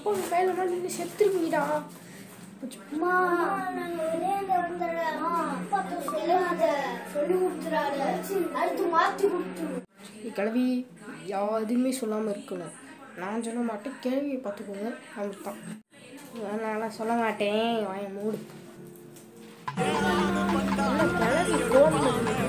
அப்பா மேல மேல நின்று செத்துருவீடா அம்மா நாங்க விளையாண்டு வந்துடுறோம் அப்பா சொல்லுவாங்க சொல்லி கொடுத்துறாரு அடுத்து மாத்தி கொடுத்துரு நீ கிளவி யாருமே சொல்லாமல் இருக்கணும் நான் சொல்ல மாட்டேன் கேள்வியை பார்த்துக்கோங்க அவனுக்கு தான் நான் சொல்ல மாட்டேன் வாய மூடு என்ன கிளவி ஃபோன் பண்ணுது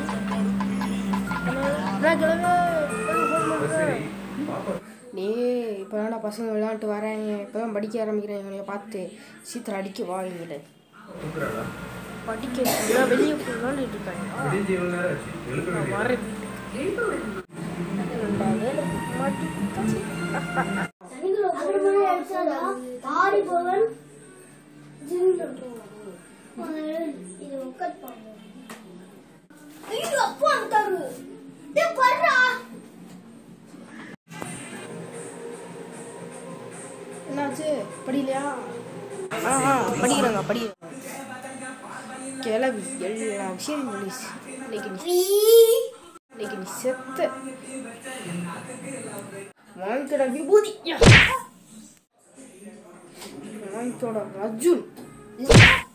என்ன கிளவி phone பண்ணுது? நீ இப்போ தானே பசங்க விளையாண்டு வரேன் இப்போ தான் படிக்க ஆரம்பிக்கிறேன் இவனைய பார்த்து சீக்கிரம் அடிக்க வாங்கல படிக்க எல்லாம் வெளியே போய் விளையாண்டுட்டு இருக்காங்க நான் வரேன் அப்புறமா எடுத்தாரா பாரி பவன் இது உட்காந்து ஐயோ அப்பா அந்தாரு டேய் பர்றா என்னாச்சு படிக்கலையா ஆ ஆ படிக்கிறாங்க படிக்கிறாங்க கிளவி எல்லா விஷயம் சொல்லிச்சு இன்னைக்கு நீ இன்னைக்கு நீ செத்த வாங்கிக்கோட விபூதி யா. வாங்கிக்கோட அர்ஜுன்